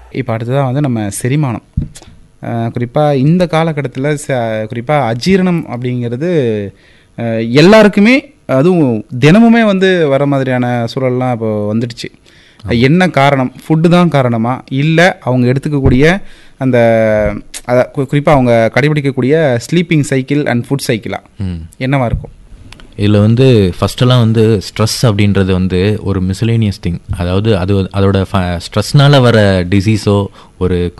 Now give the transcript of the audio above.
இப்போ அடுத்ததாக வந்து நம்ம செரிமானம் குறிப்பாக இந்த காலகட்டத்தில் ச குறிப்பாக அஜீரணம் அப்படிங்கிறது அஹ், எல்லாருக்குமே அதுவும் தினமுமே வந்து வர மாதிரியான சூழல்லாம் இப்போ வந்துடுச்சு என்ன காரணம் ஃபுட்டு தான் காரணமா இல்லை அவங்க எடுத்துக்கக்கூடிய அந்த அத குறிப்பாக அவங்க கடைபிடிக்கக்கூடிய ஸ்லீப்பிங் சைக்கிள் அண்ட் ஃபுட் சைக்கிளா ம் என்னவா இருக்கும் இதில் வந்து ஃபஸ்ட்டெல்லாம் வந்து ஸ்ட்ரெஸ் அப்படின்றது வந்து ஒரு மிசலேனியஸ் திங் அதாவது அது அதோட ஸ்ட்ரெஸ்னால் வர டிசீஸோ ஒரு